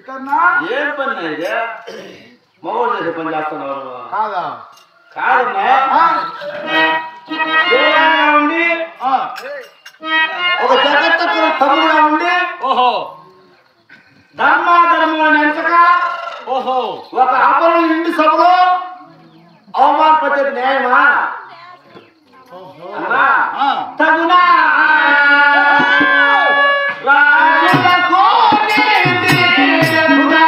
వికర్ణ ఏం పని ఇది మగవాళ్ళు చేసే పని చేస్తున్నారు కాదా కాదన్నా ఆ, దూరంగా ఉండి ఆ, ఒక జగత్తుకు తమ్ముడుగా ఉండి ఓహో ధర్మాధర్మాన్ని ఎంచక ఓహో ఒక అపరం ఇంటి సభలో అవమానపరిచేది న్యాయమా ఓహో అన్నా ఆ, తగునా రాజులకు నీతి ఎరుగునా?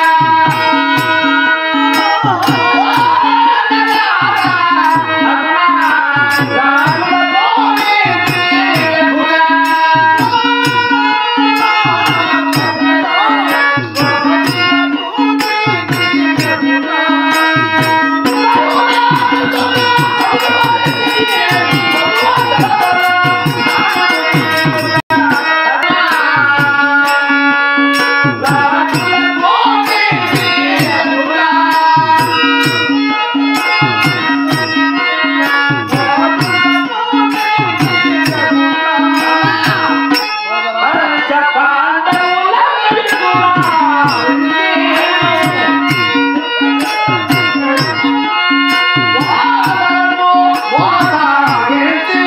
తగునా రాజులకు నీతి ఎరుగునా? రాజులకు నీతి ఎరుగునా? పంచ పాండవుల వెలుగునా వారము మోసాగించి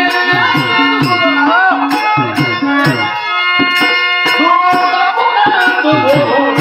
సూతమునందు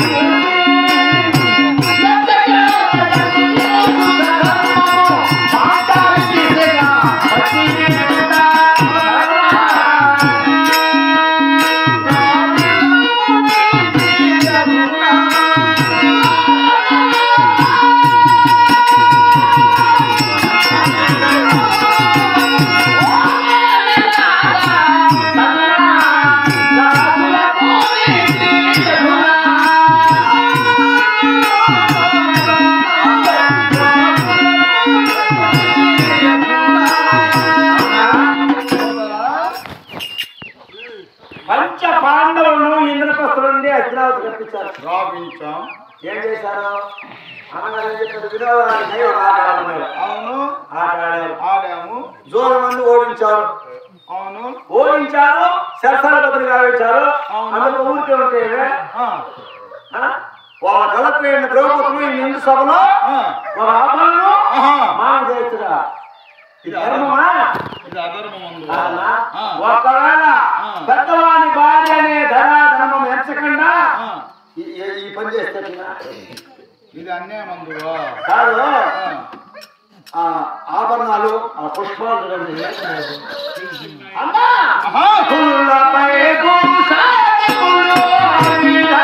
పంచ పాండవులను ఇంద్రప్రస్థ నుండి అస్త్రావతి కప్పించారు రావించాం ఏం చేశారు అన్నగారు ఏం చెప్పారు వినోదానికి ఒక ఆట ఆడుతున్నారు అవును ఆట ఆడారు ఆడాము జోరు మంది ఓడించారు అవును ఓడించారు శరసాల బదులు గావించారు అవును. అందుకు ఊరికే ఉంటే ఆ, వాళ్ళ కలెక్టర్ అయిన ద్రౌపదిని ఈ నిండు సభలో ఆ, ఒక ఆపలను ఆహా. మాన చేయొచ్చుగా ఇది ధర్మమా ఇది అధర్మమందు కాదా? ఆ, ఒకవేళ ఆ. పెద్దవాని భార్య అనే ధనాధర్మం ఎంచకుండా ఆ, ఈ ఈ- ఈ పని చేస్తే ఎట్లా? ఇది అన్యాయమందువా కాదు ఆ, ఆ ఆభరణాలు ఆ పుష్పాలు చూడండి అమ్మా ఆహా. పుల్లపై భూషాణములు అవిలా.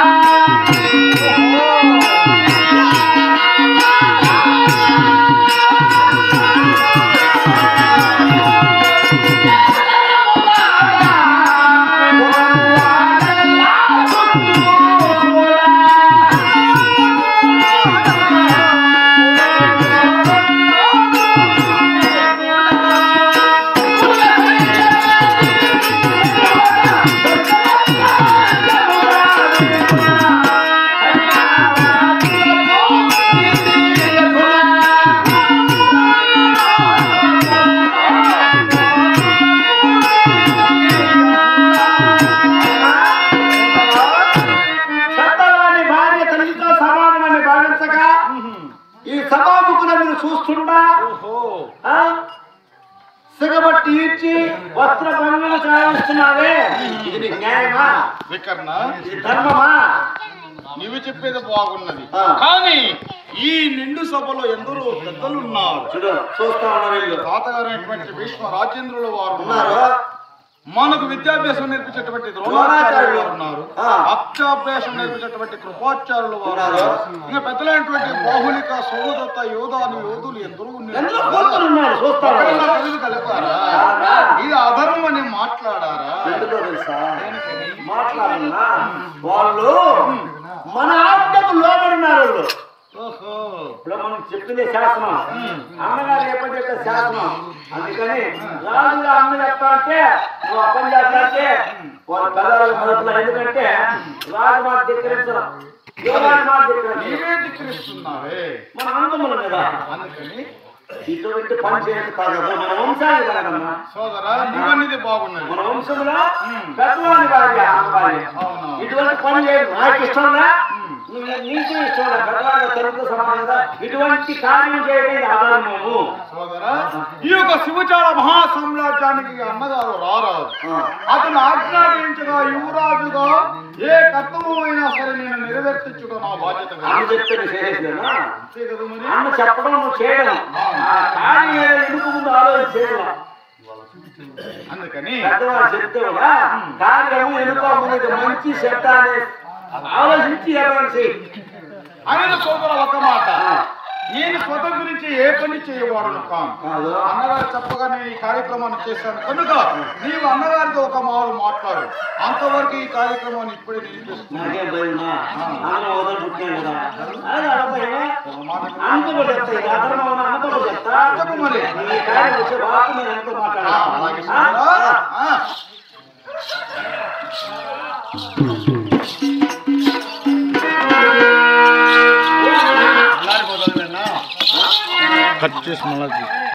పెద్దవాని భార్య తల్లితో సమానమని భావించక ఈ సభాముఖులందరూ చూస్తుండా ఓహో ఆ? సిగబట్టి ఇచ్చి వస్త్ర భంగం చేస్తున్నావే ఇది నీకు న్యాయమా వికర్ణ ఇది ధర్మమా నీవు చెప్పేది బాగున్నది ఆ. కానీ ఈ నిండు సభలో ఎందరో పెద్దలున్నారు చూడు చూస్తా ఉన్నారు వీళ్ళు తాతగారు అయినటువంటి భీష్మ రాజేంద్రుల వారు ఉన్నారు ఉన్నారు మనకు విద్యాభ్యాసం నేర్పించేటువంటి ద్రోణాచార్యులు వారు ఉన్నారు ఆ. అక్షాభ్యాసం నేర్పించేటువంటి కృపాచార్యులు వారు ఉన్నారు. ఉన్నారు ఇంకా పెద్దలైనటువంటి బాహులిక సోదత యోధాను యోధులు ఎందరో ఎందరో ఉన్నారు కూతురు ఉన్నారు చూస్తా ఒకళ్ళ ఉన్నారు. కలిసి కలిపారా అవునా? ఇది అధర్మం అని మాట్లాడారా ఎందుకో తెలుసా మాట్లాడన్నా వాళ్ళు మన ఆజ్ఞకు లోబడినారు వాళ్ళు ఓహో ఇప్పుడు మనం చెప్పిందే శాసనం అన్నగారు ఏ పని చెప్తే శాసనం అందుకని రాజుగా అన్న చెప్తా అంటే నువ్వు ఆ పని చేస్తా అంటే వాళ్ళ పెద్దవాళ్ళ మొదట్లో ఎందుకంటే రాజు మాట ధిక్కరించడం యోగాన్ని మాట ధిక్కరించడం నీవే ధిక్కరిస్తున్నావే మన అన్నదమ్ములం కదా అందుకని ఇటువంటి పని చేయడం కాదు కదా, మన వంశాన్ని కదమ్మా సోదరా నీవన్నది బాగున్నది మన వంశంలో పెద్దవాని భార్య అన్న భార్య అవును. ఇటువంటి పని చేయడం నాకు ఇష్టంగా నువ్వు నీకు ఇష్టం లేదు. పెద్దవాళ్ళ తల్లితో సమానం కదా ఇటువంటి కార్యం చేయడం ఆధారము సోదరా ఈ యొక్క శివచాల మహా సామ్రాజ్యానికి అన్నగారు రారాదు అతను ఆజ్ఞాపించగా యువరాజుగా ఏ కర్తవ్యమైనా సరే నేను నెరవేర్చుట నా బాధ్యత అన్న చెప్తే నువ్వు చేయట్లేదా అంతే కదా మరి అన్న చెప్పడం నువ్వు చేయడం ఆ కార్యం ఏదో ఎందుకు ముందు ఆలోచన చేయడం అందుకని పెద్దవాళ్ళు చెప్తే కూడా కార్యము ఎన్నుకో ముందు మంచి చెడ్డ అనే ఆలోచించి ఎవరైనా చేయి ఆయన సోదర ఒక మాట నేను స్వతం గురించి ఏ పని చేయవాడు కాను కాదు. అన్నగారు చెప్పగా నేను ఈ కార్యక్రమాన్ని చేశాను కనుక నీవు అన్నగారితో ఒక మారు మాట్లాడు అంతవరకు ఈ కార్యక్రమాన్ని ఇప్పుడే నిలిపిస్తున్నాను నాకేం భయమా అన్న వదలు పుట్టాను కదా అది అడపయ్యా అంత కూడా చెప్తా ఇక అధర్మం ఉన్న అన్నతో కూడా చెప్తా చెప్పు మరి. ఈ కార్యం వచ్చే బాబు నేను ఎంతో ఆ, అలాగే మాట్లాడాలి సోదరా. ఆ. కట్ చేసి మళ్ళీ